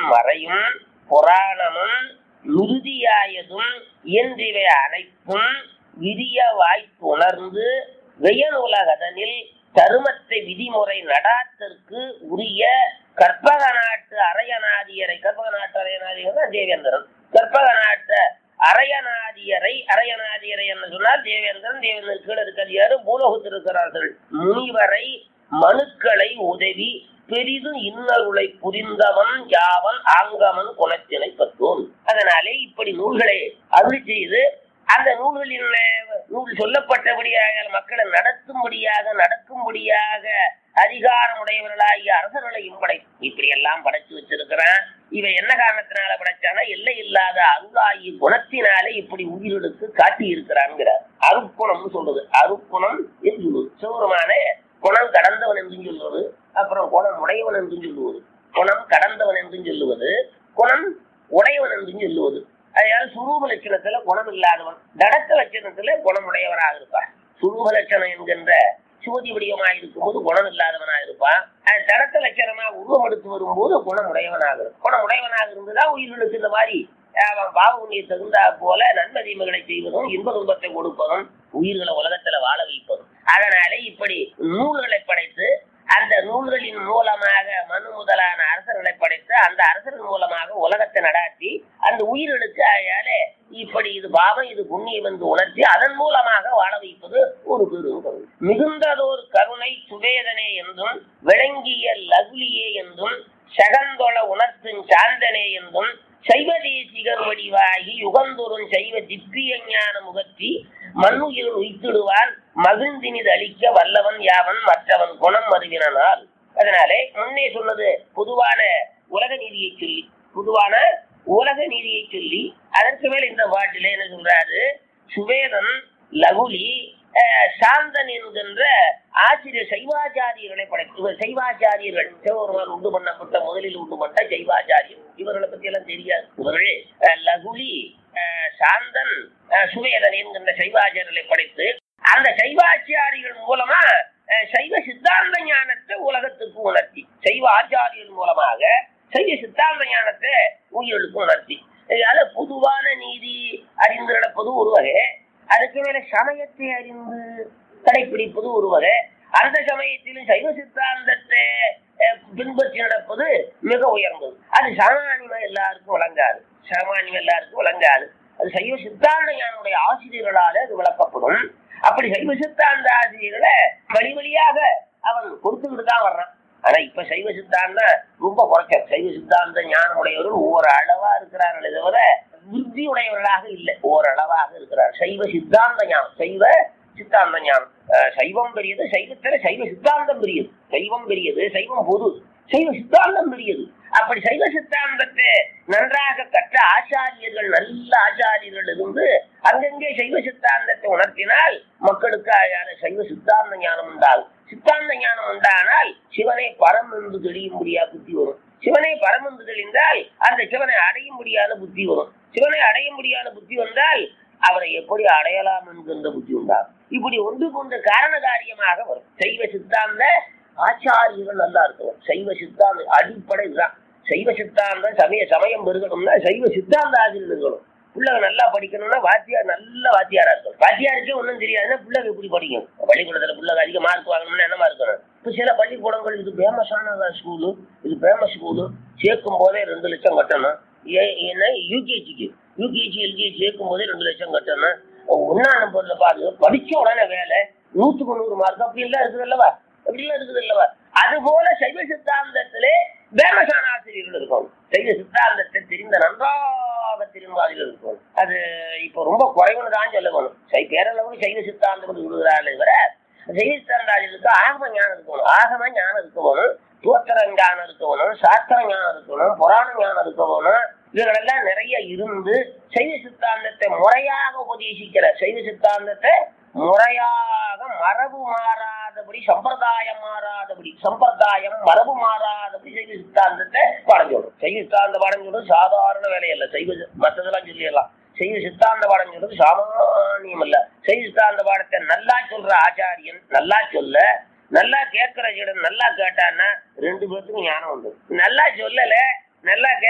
மறையும் புராணமும் மிருதியாயதும் இயன்றிவை அனைத்தும் விரிய வாய்ப்புணர்ந்து வெயனுலகதனில் தருமத்தை விதிமுறை நடாத்தற்கு உரிய கற்பக நாட்டு அரையநாதியரை கற்பக நாட்டு அரையநாதியர் தான் தேவேந்திரன் கற்பக நாட்டு அரையநாதியரை அரையநாதியரை என்று சொன்னால் தேவேந்திரன் தேவேந்திரன் கீழே இருக்கிறது யாரு பூலோகத்தில் இருக்கிறார்கள் முனிவரை மனுக்களை உதவி பெரிதும் இன்னருளை புரிந்தவன் யாவன் ஆங்கமன் குணத்தினை பற்றோன் அதனாலே இப்படி நூல்களை அருள் செய்து அந்த நூல்களின் நூல் சொல்லப்பட்டபடியாக மக்களை நடத்தும்படியாக நடக்கும்படியாக அதிகாரமுடையவர்களாகிய அரசர்களையும் படை இப்படி எல்லாம் படைச்சு வச்சிருக்கிறான் இவன் என்ன காரணத்தினால படைச்சானா எல்லை இல்லாத அருளாகி குணத்தினாலே இப்படி உயிர்களுக்கு காட்டி இருக்கிறான்ங்கிறார் அருக்குணம்னு சொல்றது அருக்குணம் என்று சொல்லுவது சிவருமான குணம் கடந்தவன் என்று சொல்லுவது அப்புறம் குணம் உடையவன் என்று சொல்லுவது குணம் கடந்தவன் என்று சொல்லுவது குணம் உடையவன் என்று சொல்லுவது அதாவது சுரூப லட்சணத்துல குணம் இல்லாதவன் தடத்த லட்சணத்துல குணமுடையவனாக இருப்பான் சுரூப லட்சணம் என்கின்ற சோதி வடிவமாக இருக்கும்போது குணம் இல்லாதவனாக இருப்பான் அது தடத்த லட்சணமா உருவம் எடுத்து வரும்போது குணமுடையவனாக இருக்கும் குணமுடையவனாக இருந்துதான் உயிர்களுக்கு இந்த மாதிரி அவன் பாவ உண்ணியை தகுந்தா போல நன்மை தீமைகளை செய்வதும் இன்ப துன்பத்தை கொடுப்பதும் உயிர்களை உலகத்துல வாழ வைப்பதும் அதனால இப்படி நூல்களை படைத்து அந்த நூல்களின் மூலமாக மனு முதலான அரசர்களை படைத்து அந்த அரசர்கள் மூலமாக உலகத்தை நடாத்தி அந்த உயிர்களுக்கு அயாலே இப்படி இது பாவம் இது புண்ணியம் என்று உணர்த்தி அதன் மூலமாக வாழ வைப்பது ஒரு பெரும் கருணை மிகுந்ததோர் கருணை சுவேதனே என்றும் விளங்கிய லகுலியே என்றும் சகந்தொள உணர்த்தும் சாந்தனே என்றும் சைவ தேசிகர் வடிவாகி யுகந்தோறும் சைவ திப்பிய ஞான முகத்தி மண்ணுயிர் உய்த்திடுவான் மகிழ்ந்தினிது அளிக்க வல்லவன் யாவன் மற்றவன் குணம் அறிவினால் அதனாலே முன்னே சொன்னது பொதுவான உலக நீதியை சொல்லி பொதுவான உலக நீதியை சொல்லி அதற்கு மேல் இந்த பாட்டில என்ன சொல்றாரு சுவேதன் லகுலி சாந்தன் என்கின்ற ஆசிரியர் சைவாச்சாரியர்களை படைத்து இவர் சைவாச்சாரியர்கள் சிவபெருமான் உண்டு பண்ணப்பட்ட முதலில் உண்டு பண்ண சைவாச்சாரியர் இவர்களை பத்தி எல்லாம் தெரியாது இவர்கள் லகுலி சாந்தன் சுவேதன் என்கின்ற சைவாச்சாரியர்களை படைத்து அந்த சைவாச்சாரிகள் மூலமா சைவ சித்தாந்த ஞானத்தை உலகத்துக்கு உணர்த்தி சைவ ஆச்சாரியர்கள் மூலமாக சைவ சித்தாந்த ஞானத்தை உயிர்களுக்கு உணர்த்தி அதாவது பொதுவான நீதி அறிந்து நடப்பது ஒரு வகை அதுக்கு மேல சமயத்தை அறிந்து கடைபிடிப்பது ஒரு வகை அந்த சமயத்திலும் சைவ சித்தாந்தத்தை பின்பற்றி நடப்பது மிக உயர்ந்தது அது சாமானியம் எல்லாருக்கும் வழங்காது சாமானியம் எல்லாருக்கும் வழங்காது அது சைவ சித்தாந்த ஞானுடைய ஆசிரியர்களால அது விளக்கப்படும் அப்படி சைவ சித்தாந்த ஆசிரியர்களை வழி வழியாக அவன் கொடுத்துக்கிட்டு தான் வர்றான் ஆனா இப்ப சைவ சித்தாந்தம் ரொம்ப குறைச்ச சைவ சித்தாந்த ஞானம் உடையவர்கள் ஒவ்வொரு அளவா இருக்கிறார்களே தவிர விருத்தி உடையவர்களாக இல்லை ஓரளவாக இருக்கிறார் சைவ சித்தாந்த ஞானம் சைவ சித்தாந்த ஞானம் சைவம் பெரியது சைவத்துல சைவ சித்தாந்தம் பெரியது சைவம் பெரியது சைவம் பொது சைவ சித்தாந்தம் பெரியது அப்படி சைவ சித்தாந்தத்தை நன்றாக கற்ற ஆச்சாரியர்கள் நல்ல ஆச்சாரியர்கள் இருந்து அங்கங்கே சைவ சித்தாந்தத்தை உணர்த்தினால் மக்களுக்கு அதால சைவ சித்தாந்த ஞானம் உண்டாகும் சித்தாந்த ஞானம் உண்டானால் சிவனை பரம் என்று தெளிய முடியாத புத்தி வரும் சிவனை பரம் என்று தெளிந்தால் அந்த சிவனை அடைய முடியாத புத்தி வரும் சிவனை அடைய முடியாத புத்தி வந்தால் அவரை எப்படி அடையலாம் என்கின்ற புத்தி உண்டாகும் இப்படி ஒன்று கொண்டு காரண காரியமாக வரும் சைவ சித்தாந்த ஆச்சாரியர்கள் நல்லா இருக்கும் சைவ சித்தாந்த அடிப்படை இதுதான் சைவ சித்தாந்தம் சமய சமயம் பெருகணும்னா சைவ சித்தாந்த ஆசிரியர் இருக்கணும் பிள்ளைங்க நல்லா படிக்கணும்னா வாத்தியார் நல்ல வாத்தியாரா இருக்கணும் வாத்தியாருக்கே ஒன்றும் தெரியாதுன்னா பிள்ளைங்க எப்படி படிக்கும் பள்ளிக்கூடத்துல பிள்ளைங்க அதிக மார்க் வாங்கணும்னா என்னமா இருக்கணும் இப்போ சில பள்ளிக்கூடங்கள் இது ஃபேமஸான ஸ்கூலு இது ஃபேமஸ் ஸ்கூலு சேர்க்கும் போதே ரெண்டு லட்சம் கட்டணும் ஏன்னா யூகேஜிக்கு யூகேஜி எல்கேஜி சேர்க்கும் போதே ரெண்டு லட்சம் கட்டணும் ஒன்னா நம்பர்ல பாருங்க படிச்ச உடனே வேலை நூத்துக்கு நூறு மார்க் அப்படி எல்லாம் இருக்குது அல்லவா அப்படிலாம் இருக்குது அல்லவா அது போல சைவ சித்தாந்தத்திலே பேமசான ஆசிரியர்கள் இருக்கும் சைவ சித்தாந்தத்தை தெரிந்த நன்றாக தெரிந்த ஆசிரியர்கள் இருக்கும் அது இப்போ ரொம்ப குறைவுன்னு தான் சொல்ல வேணும் சை பேரளவுக்கு சைவ சித்தாந்தம் விடுகிறார்கள் இவர சைவ சித்தாந்த ஆசிரியருக்கு ஆகம ஞானம் இருக்கணும் ஆகம ஞானம் இருக்கணும் தோத்திர ஞானம் இருக்கணும் சாஸ்திர ஞானம் இருக்கணும் புராண ஞானம் இருக்கணும் இவர்களெல்லாம் நிறைய இருந்து சைவ சித்தாந்தத்தை முறையாக உபதேசிக்கிற சைவ சித்தாந்தத்தை முறையாக மரபு மாறாதபடி சம்பிரதாயம் மாறாதபடி சம்பிரதாயம் மரபு மாறாதபடி சைவ சித்தாந்தத்தை பாடம் சொல்லும் சைவ சித்தாந்த பாடம் சொல்றது சாதாரண வேலையல்ல சைவ மற்றதெல்லாம் சொல்லிடலாம் சைவ சித்தாந்த பாடம் சொல்றது சாமானியம் அல்ல சைவ சித்தாந்த பாடத்தை நல்லா சொல்ற ஆச்சாரியன் நல்லா சொல்ல நல்லா கேட்கிற சீடன் நல்லா கேட்டான்னா ரெண்டு பேர்த்துக்கும் ஞானம் உண்டு நல்லா சொல்லல நல்லா